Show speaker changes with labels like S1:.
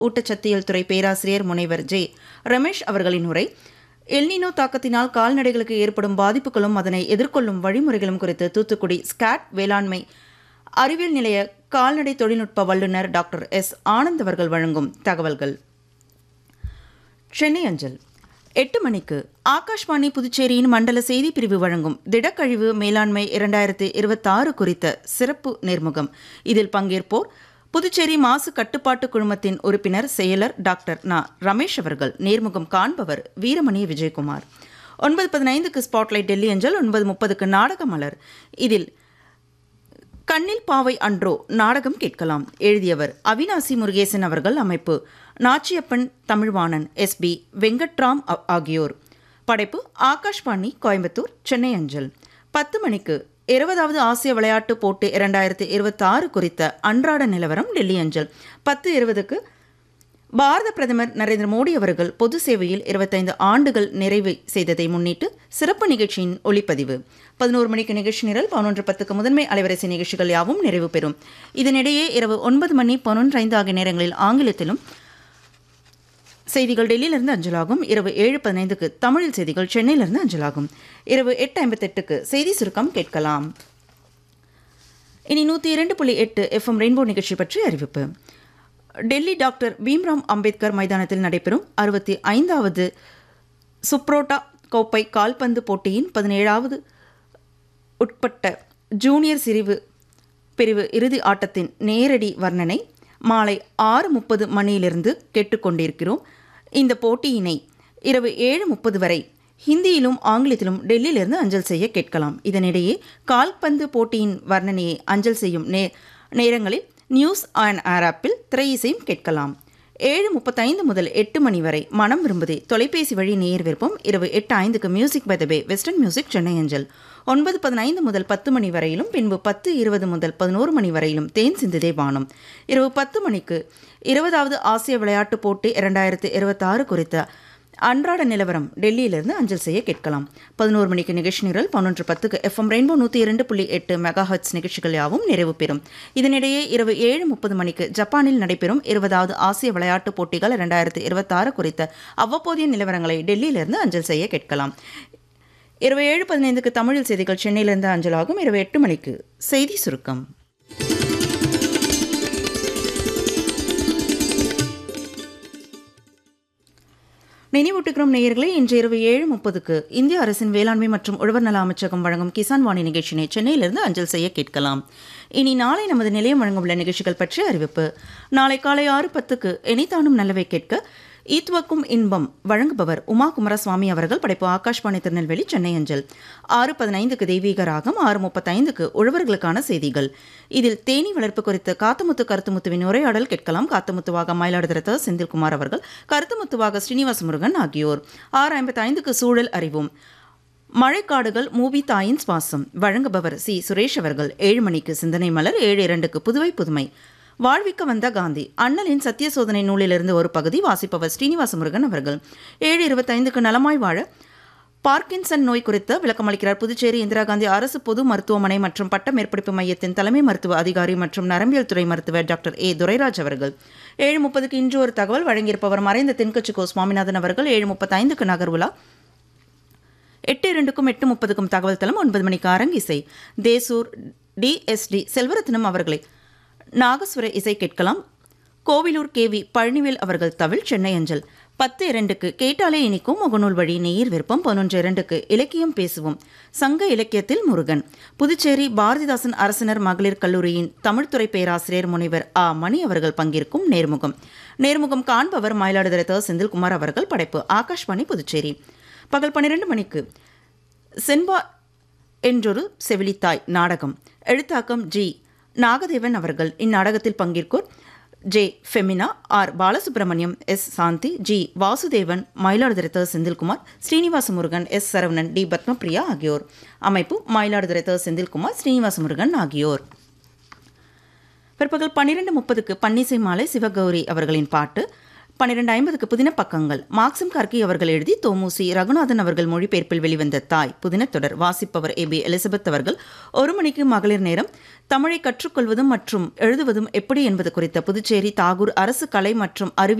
S1: ஊட்டச்சத்தியல் துறை பேராசிரியர் முனைவர் ஜே ரமேஷ் அவர்களின் உரை எல்னினோ தாக்கத்தினால் கால்நடைகளுக்கு ஏற்படும் பாதிப்புகளும் அதனை எதிர்கொள்ளும் வழிமுறைகளும் குறித்து தூத்துக்குடி ஸ்காட் வேளாண்மை அறிவியல் நிலைய கால்நடை தொழில்நுட்ப வல்லுநர் டாக்டர் எஸ் ஆனந்த் அவர்கள் வழங்கும் தகவல்கள் சென்னை அஞ்சல் எட்டு மணிக்கு ஆகாஷ்வாணி புதுச்சேரியின் மண்டல செய்தி பிரிவு வழங்கும் திடக்கழிவு மேலாண்மை இரண்டாயிரத்தி இருபத்தாறு குறித்த சிறப்பு நேர்முகம் இதில் பங்கேற்போர் புதுச்சேரி மாசு கட்டுப்பாட்டு குழுமத்தின் உறுப்பினர் செயலர் டாக்டர் நா ரமேஷ் அவர்கள் நேர்முகம் காண்பவர் வீரமணி விஜயகுமார் ஒன்பது பதினைந்துக்கு ஸ்பாட்லைட் டெல்லி அஞ்சல் ஒன்பது முப்பதுக்கு நாடக மலர் இதில் கண்ணில் பாவை அன்றோ நாடகம் கேட்கலாம் எழுதியவர் அவினாசி முருகேசன் அவர்கள் அமைப்பு நாச்சியப்பன் தமிழ்வாணன் எஸ் பி வெங்கட்ராம் ஆ- ஆகியோர் படைப்பு ஆகாஷ்வாணி கோயம்புத்தூர் சென்னை அஞ்சல் பத்து மணிக்கு இருபதாவது ஆசிய விளையாட்டுப் போட்டி இரண்டாயிரத்தி இருபத்தாறு குறித்த அன்றாட நிலவரம் டெல்லி அஞ்சல் பத்து இருபதுக்கு பாரத பிரதமர் நரேந்திர மோடி அவர்கள் பொது சேவையில் இருபத்தைந்து ஆண்டுகள் நிறைவு செய்ததை முன்னிட்டு சிறப்பு நிகழ்ச்சியின் ஒளிப்பதிவு பதினோரு மணிக்கு நிகழ்ச்சி நிரல் பதினொன்று பத்துக்கு முதன்மை அலைவரிசை நிகழ்ச்சிகள் யாவும் நிறைவு பெறும் இதனிடையே இரவு ஒன்பது மணி பதினொன்று ஐந்து ஆகிய நேரங்களில் ஆங்கிலத்திலும் செய்திகள் டெல்லியிலிருந்து அஞ்சலாகும் இரவு ஏழு பதினைந்துக்கு தமிழில் செய்திகள் சென்னையிலிருந்து அஞ்சலாகும் இரவு எட்டு ஐம்பத்தெட்டுக்கு செய்தி சுருக்கம் கேட்கலாம் இனி நூற்றி இரண்டு புள்ளி எட்டு எஃப்எம் ரெயின்போ நிகழ்ச்சி பற்றி அறிவிப்பு டெல்லி டாக்டர் பீம்ராம் அம்பேத்கர் மைதானத்தில் நடைபெறும் அறுபத்தி ஐந்தாவது சுப்ரோட்டா கோப்பை கால்பந்து போட்டியின் பதினேழாவது உட்பட்ட ஜூனியர் சிரிவு பிரிவு இறுதி ஆட்டத்தின் நேரடி வர்ணனை மாலை ஆறு முப்பது மணியிலிருந்து கேட்டுக்கொண்டிருக்கிறோம் இந்த போட்டியினை இரவு ஏழு முப்பது வரை ஹிந்தியிலும் ஆங்கிலத்திலும் டெல்லியிலிருந்து அஞ்சல் செய்ய கேட்கலாம் இதனிடையே கால்பந்து போட்டியின் வர்ணனையை அஞ்சல் செய்யும் நே நேரங்களில் நியூஸ் அண்ட் ஏர் ஆப்பில் திரையிசையும் கேட்கலாம் ஏழு முப்பத்தைந்து முதல் எட்டு மணி வரை மனம் விரும்புதே தொலைபேசி வழி நேர் விருப்பம் இரவு எட்டு ஐந்துக்கு music by the bay western music Chennai அஞ்சல் ஒன்பது பதினைந்து முதல் பத்து மணி வரையிலும் பின்பு பத்து இருபது முதல் பதினோரு மணி வரையிலும் தேன் சிந்துதே வானம் இரவு பத்து மணிக்கு இருபதாவது ஆசிய விளையாட்டுப் போட்டி இரண்டாயிரத்து இருபத்தாறு குறித்த அன்றாட நிலவரம் டெல்லியிலிருந்து அஞ்சல் செய்ய கேட்கலாம் பதினோரு மணிக்கு நிகழ்ச்சி நிரல் பதினொன்று பத்துக்கு எஃப்எம் ரெயின்போ நூற்றி இரண்டு புள்ளி எட்டு மெகா ஹெர்ட்ஸ் நிகழ்ச்சிகள் யாவும் நிறைவு பெறும் இதனிடையே இரவு ஏழு முப்பது மணிக்கு ஜப்பானில் நடைபெறும் இருபதாவது ஆசிய விளையாட்டுப் போட்டிகள் இரண்டாயிரத்து இருபத்தாறு குறித்த அவ்வப்போதைய நிலவரங்களை டெல்லியிலிருந்து அஞ்சல் செய்ய கேட்கலாம் இரவு ஏழு பதினைந்துக்கு தமிழில் செய்திகள் சென்னையிலிருந்து அஞ்சலாகும் இரவு எட்டு மணிக்கு செய்தி சுருக்கம் நினைவூட்டுகிறோம் நேயர்களே இன்று இரவு ஏழு முப்பதுக்கு இந்திய அரசின் வேளாண்மை மற்றும் உழவர் நல அமைச்சகம் வழங்கும் கிசான் வாணி நிகழ்ச்சியினை சென்னையிலிருந்து அஞ்சல் செய்ய கேட்கலாம் இனி நாளை நமது நிலையம் வழங்க உள்ள நிகழ்ச்சிகள் பற்றிய அறிவிப்பு நாளை காலை ஆறு பத்துக்கு எனிதானும் நல்லவை கேட்க ஈத்வக்கும் இன்பம் வழங்குபவர் உமா குமாரசுவாமி அவர்கள் படைப்பு ஆகாஷ்வாணி திருநெல்வேலி சென்னை அஞ்சல் ஆறு பதினைந்துக்கு தெய்வீக ராகம் ஆறு முப்பத்தைந்துக்கு உழவர்களுக்கான செய்திகள் இதில் தேனீ வளர்ப்பு குறித்து காத்துமுத்து கருத்துமுத்துவின் உரையாடல் கேட்கலாம் காத்துமுத்துவாக மயிலாடுதுறை செந்தில்குமார் அவர்கள் கருத்துமுத்துவாக ஸ்ரீனிவாச முருகன் ஆகியோர் ஆறு ஐம்பத்தைந்துக்கு சூழல் அறிவோம் மழைக்காடுகள் மூவி தாயின் சுவாசம் வழங்குபவர் சி சுரேஷ் அவர்கள் ஏழு மணிக்கு சிந்தனை மலர் ஏழு இரண்டுக்கு புதுவை புதுமை வாழ்விக்க வந்த காந்தி அண்ணலின் சத்திய சோதனை நூலிலிருந்து ஒரு பகுதி வாசிப்பவர் ஸ்ரீனிவாச முருகன் அவர்கள் ஏழு இருபத்தைந்துக்கு நலமாய் வாழ பார்க்கின்சன் நோய் குறித்து விளக்கமளிக்கிறார் புதுச்சேரி இந்திரா காந்தி அரசு பொது மருத்துவமனை மற்றும் பட்ட மேற்படிப்பு மையத்தின் தலைமை மருத்துவ அதிகாரி மற்றும் நரம்பியல் துறை மருத்துவர் டாக்டர் ஏ துரைராஜ் அவர்கள் ஏழு முப்பதுக்கு இன்று ஒரு தகவல் வழங்கியிருப்பவர் மறைந்த தென்கட்சி கோ சுவாமிநாதன் அவர்கள் ஏழு முப்பத்தைந்துக்கு நகர்வுலா எட்டு இரண்டுக்கும் எட்டு முப்பதுக்கும் தகவல் தளம் ஒன்பது மணிக்கு அரங்கிசை தேசூர் டிஎஸ்டி செல்வரத்னம் அவர்களை நாகஸ்வர இசை கேட்கலாம் கோவிலூர் கேவி பழனிவேல் அவர்கள் தவில் சென்னை அஞ்சல் பத்து இரண்டுக்கு கேட்டாலே இனிக்கும் முகநூல் வழி நேயர் விருப்பம் பதினொன்று இரண்டுக்கு இலக்கியம் பேசுவோம் சங்க இலக்கியத்தில் முருகன் புதுச்சேரி பாரதிதாசன் அரசினர் மகளிர் கல்லூரியின் தமிழ்துறை பேராசிரியர் முனைவர் ஆ மணி அவர்கள் பங்கேற்கும் நேர்முகம் நேர்முகம் காண்பவர் மயிலாடுதுறை த. செந்தில்குமார் அவர்கள் படைப்பு ஆகாஷ்வாணி புதுச்சேரி பகல் பன்னிரண்டு மணிக்கு சென்பா என்றொரு செவிலித்தாய் நாடகம் எழுத்தாக்கம் ஜி நாகதேவன் அவர்கள் இந்நாடகத்தில் பங்கேற்கோர் J Femina R Balasubramaniam S Shanti G Vasudevan Mayiladuthurai த. செந்தில்குமார் ஸ்ரீனிவாச முருகன் எஸ் சரவணன் டி பத்மபிரியா ஆகியோர் அமைப்பு மயிலாடுதுறை த. செந்தில்குமார் ஸ்ரீனிவாச முருகன் ஆகியோர் பிற்பகல் பன்னிரெண்டு முப்பதுக்கு பன்னிசை மாலை சிவகௌரி அவர்களின் பாட்டு பன்னிரண்டு ஐம்பதுக்கு புதின பக்கங்கள் மார்க்சிம் கார்கி அவர்கள் எழுதி தோமுசி ரகுநாதன் அவர்கள் மொழிபெயர்ப்பில் வெளிவந்த தாய் புதின தொடர் வாசிப்பவர் ஏ பி எலிசபெத் அவர்கள் ஒரு மணிக்கு மகளிர் நேரம் தமிழை கற்றுக்கொள்வதும் மற்றும் எழுதுவதும் எப்படி என்பது குறித்த புதுச்சேரி தாகூர் அரசு கலை மற்றும் அறிவியல்